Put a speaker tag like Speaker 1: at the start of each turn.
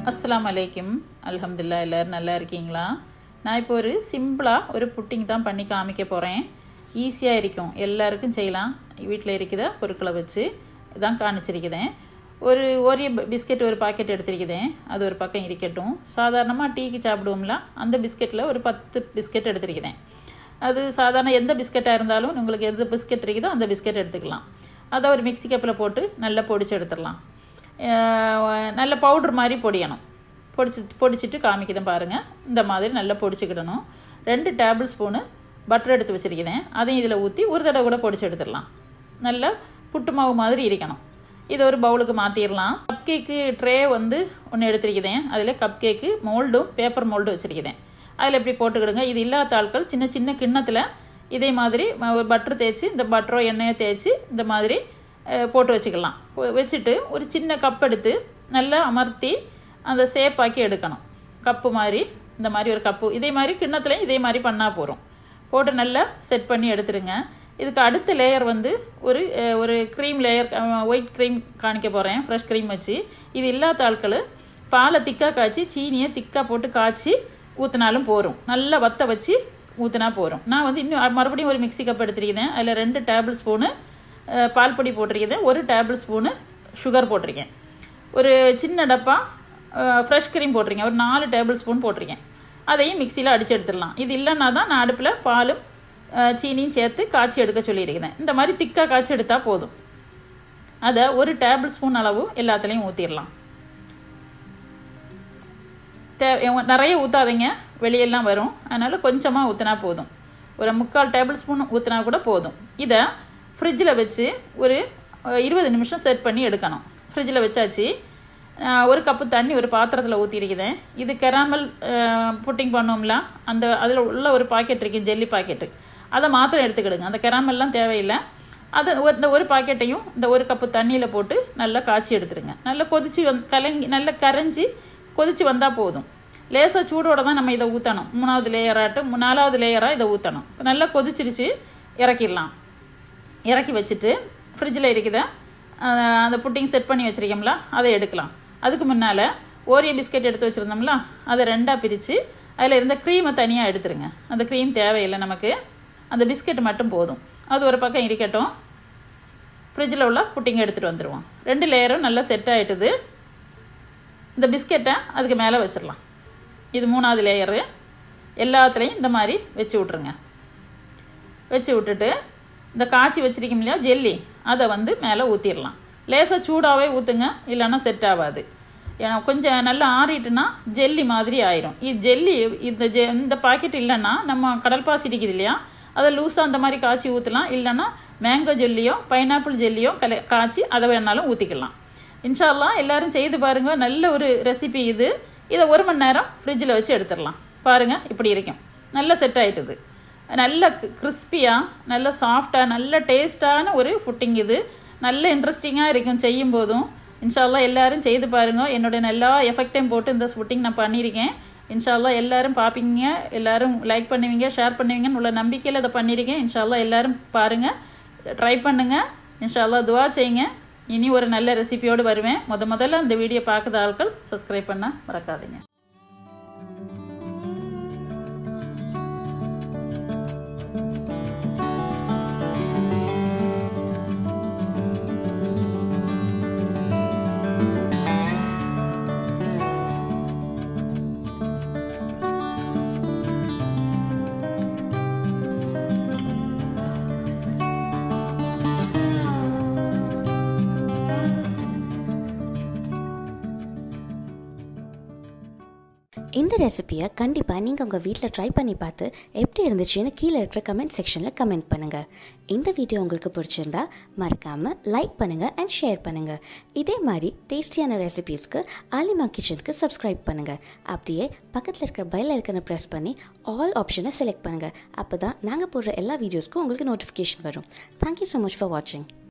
Speaker 1: அஸ்ஸலாமு அலைக்கும் அல்ஹம்துலில்லா எல்லோரும் நல்லா இருக்கீங்களா நான் இப்போ ஒரு சிம்பிளாக ஒரு புட்டிங் தான் பண்ணி காமிக்க போகிறேன் ஈஸியாக இருக்கும் எல்லாருக்கும் செய்யலாம் வீட்டில் இருக்கிற பொருட்களை வச்சு இதான் காணிச்சிருக்குதேன் ஒரு ஓரிய பிஸ்கெட் ஒரு பாக்கெட் எடுத்திருக்குதேன் அது ஒரு பக்கம் இருக்கட்டும் சாதாரணமாக டீக்கு சாப்பிடுவோம்ல அந்த பிஸ்கெட்டில் ஒரு பத்து பிஸ்கெட் எடுத்திருக்குதேன் அது சாதாரண எந்த பிஸ்கெட்டாக இருந்தாலும் உங்களுக்கு எந்த பிஸ்கெட் இருக்குதோ அந்த பிஸ்கெட் எடுத்துக்கலாம் அதை ஒரு மிக்ஸி கப்பில் போட்டு நல்லா பொடிச்சு எடுத்துடலாம் அஹ் நல்ல பவுட்ரு மாதிரி பொடியணும் பொடிச்சு பொடிச்சிட்டு காமிக்கிறேன் பாருங்கள் இந்த மாதிரி நல்லா பொடிச்சுக்கிடணும் ரெண்டு டேபிள் ஸ்பூனு பட்டர் எடுத்து வச்சுருக்கிறேன் அதையும் இதில் ஊற்றி ஒரு தடவை கூட பொடிச்சு எடுத்துடலாம் நல்லா புட்டு மாவு மாதிரி இருக்கணும் இதை ஒரு பவுலுக்கு மாற்றிடலாம் கப் கேக்கு ட்ரே வந்து ஒன்று எடுத்திருக்கிறேன் அதில் கப் கேக்கு மோல்டும் பேப்பர் மோல்டும் வச்சுருக்கிறேன் அதில் எப்படி போட்டுக்கிடுங்க இது இல்லாத ஆட்கள் சின்ன சின்ன கிண்ணத்தில் இதே மாதிரி பட்டர் தேய்ச்சி இந்த பட்டரோ எண்ணெயோ தேய்ச்சி இந்த மாதிரி அஹ், போட்டு வச்சுக்கலாம் பொ- வச்சுட்டு ஒரு சின்ன கப் எடுத்து நல்லா அமர்த்தி அந்த சேப்பாக்கி எடுக்கணும் கப்பு மாதிரி இந்த மாதிரி ஒரு கப்பு இதே மாதிரி கிண்ணத்துலையும் இதே மாதிரி பண்ணால் போகிறோம் போட்டு நல்லா செட் பண்ணி எடுத்துருங்க இதுக்கு அடுத்த லேயர் வந்து ஒரு அஹ், ஒரு க்ரீம் லேயர் ஒயிட் க்ரீம் காணிக்க போகிறேன் ஃப்ரெஷ் க்ரீம் வச்சு இது இல்லாத ஆட்கள் பாலை திக்காக காய்ச்சி சீனியை திக்காக போட்டு காய்ச்சி ஊற்றினாலும் போரும் நல்லா வத்த வச்சு ஊற்றினா போரும் நான் வந்து இன்னும் மறுபடியும் ஒரு மிக்ஸி கப் எடுத்திருக்கேன் அதில் ரெண்டு டேபிள் ஸ்பூனு அஹ், பால் பொடி போட்டிருக்கேன் ஒரு டேபிள் ஸ்பூனு சுகர் போட்டிருக்கேன் ஒரு சின்ன டப்பா ஃப்ரெஷ் க்ரீம் போட்டிருக்கேன் ஒரு நாலு டேபிள் ஸ்பூன் போட்டிருக்கேன் அதையும் மிக்சியில் அடித்து எடுத்துடலாம் இது இல்லைன்னா தான் நான் அடுப்பில் பாலும் அஹ், சீனியும் சேர்த்து காய்ச்சி எடுக்க சொல்லியிருக்கிறேன் இந்த மாதிரி திக்காக காய்ச்சி எடுத்தால் போதும் அதை ஒரு டேபிள் ஸ்பூன் அளவு எல்லாத்துலேயும் ஊற்றிடலாம் தே நிறைய ஊற்றாதீங்க வெளியெல்லாம் வரும் அதனால் கொஞ்சமாக ஊற்றினா போதும் ஒரு முக்கால் டேபிள் ஸ்பூன் ஊற்றினா கூட போதும் இதை ஃப்ரிட்ஜில் வச்சு ஒரு அஹ், இருபது நிமிஷம் செட் பண்ணி எடுக்கணும் ஃப்ரிட்ஜில் வச்சாச்சு அஹ், ஒரு கப்பு தண்ணி ஒரு பாத்திரத்தில் ஊற்றிருக்கிறேன் இது கெராமல் புட்டிங் பண்ணோம்ல அந்த அதில் உள்ள ஒரு பாக்கெட் இருக்கு ஜெல்லி பாக்கெட்டு அதை மாத்திரம் எடுத்துக்கிடுங்க அந்த கெராமல்லாம் தேவையில்லை அதை ஒரு- இந்த ஒரு பாக்கெட்டையும் இந்த ஒரு கப்பு தண்ணியில் போட்டு நல்லா காய்ச்சி எடுத்துருங்க நல்லா கொதிச்சு வந் கலங்கி நல்லா கரைஞ்சி கொதிச்சு வந்தால் போதும் லேசாக சூடோட தான் நம்ம இதை ஊற்றணும் மூணாவது லேயராட்டு நாலாவது லேயராக இதை ஊற்றணும் நல்லா கொதிச்சிருச்சு இறக்கிடலாம் இறக்கி வச்சுட்டு ஃப்ரிட்ஜில் இருக்குத அஹ், அந்த புட்டிங் செட் பண்ணி வச்சுருக்கோம்ல அதை எடுக்கலாம் அதுக்கு முன்னால் ஓரியோ பிஸ்கெட் எடுத்து வச்சுருந்தோம்ல அதை ரெண்டாக பிரித்து அதில் இருந்த க்ரீமை தனியாக எடுத்துருங்க அந்த க்ரீம் தேவையில்லை நமக்கு அந்த பிஸ்கெட் மட்டும் போதும் அது ஒரு பக்கம் இருக்கட்டும் ஃப்ரிட்ஜில் உள்ள புட்டிங் எடுத்துகிட்டு வந்துடுவோம் ரெண்டு லேயரும் நல்லா செட் ஆகிட்டுது இந்த பிஸ்கெட்டை அதுக்கு மேலே வச்சிடலாம் இது மூணாவது லேயரு எல்லாத்துலேயும் இந்த மாதிரி வச்சு விட்ருங்க வச்சு விட்டுட்டு இந்த காய்ச்சி வச்சிருக்கோம் இல்லையா ஜெல்லி அதை வந்து மேலே ஊற்றிடலாம் லேசாக சூடாகவே ஊற்றுங்க இல்லைன்னா செட் ஆகாது ஏன்னா கொஞ்சம் நல்லா ஆறிட்டுனா ஜெல்லி மாதிரி ஆயிரும் இது ஜெல்லி இந்த ஜெ இந்த பாக்கெட் இல்லைன்னா நம்ம கடல் பாசி இருக்குது இல்லையா அதை லூஸாக அந்த மாதிரி காய்ச்சி ஊற்றலாம் இல்லைன்னா மேங்கோ ஜெல்லியோ பைனாப்பிள் ஜெல்லியோ கல காய்ச்சி அதை வேணாலும் ஊற்றிக்கலாம் இன்ஷால்லா எல்லாரும் செய்து பாருங்க நல்ல ஒரு ரெசிபி இது இதை ஒரு மணி நேரம் ஃப்ரிட்ஜில் வச்சு எடுத்துடலாம் பாருங்க இப்படி இருக்கும் நல்ல செட் ஆயிட்டுது நல்ல கிறிஸ்பியாக நல்ல சாஃப்டாக நல்ல டேஸ்டான ஒரு ஃபுட்டிங் இது நல்ல இன்ட்ரெஸ்டிங்காக இருக்கும் செய்யும் போதும் இன்ஷால்லா எல்லாரும் செய்து பாருங்க என்னுடைய எல்லா எஃபெக்டையும் போட்டு இந்த ஃபுட்டிங் நான் பண்ணியிருக்கேன் இன்ஷால்லா எல்லாரும் பார்ப்பீங்க எல்லாரும் லைக் பண்ணுவீங்க ஷேர் பண்ணுவீங்கன்னு உள்ள நம்பிக்கையில் இதை பண்ணியிருக்கேன் இன்ஷால்லா எல்லாரும் பாருங்கள் ட்ரை பண்ணுங்கள் இன்ஷால்லா துவா செய்யுங்க இனி ஒரு நல்ல ரெசிபியோடு வருவேன் முத முதல்ல அந்த வீடியோ பார்க்குற ஆட்கள் சப்ஸ்கிரைப் பண்ண மறக்காதீங்க
Speaker 2: இந்த ரெசிபியை கண்டிப்பாக நீங்கள் உங்கள் வீட்டில் ட்ரை பண்ணி பார்த்து எப்படி இருந்துச்சுன்னு கீழே இருக்கிற கமெண்ட் செக்ஷனில் கமெண்ட் பண்ணுங்கள் இந்த வீடியோ உங்களுக்கு பிடிச்சிருந்தா மறக்காமல் லைக் பண்ணுங்கள் அண்ட் ஷேர் பண்ணுங்கள் இதே மாதிரி டேஸ்டியான ரெசிபீஸ்க்கு ஆலிமா கிச்சனுக்கு சப்ஸ்கிரைப் பண்ணுங்கள் அப்படியே பக்கத்தில் இருக்கிற பெல் ஐக்கனை ப்ரெஸ் பண்ணி ஆல் ஆப்ஷனை செலக்ட் பண்ணுங்கள் அப்போ தான் நாங்கள் போடுற எல்லா வீடியோஸ்க்கும் உங்களுக்கு நோட்டிஃபிகேஷன் வரும் தேங்க்யூ ஸோ மச் ஃபார் வாட்சிங்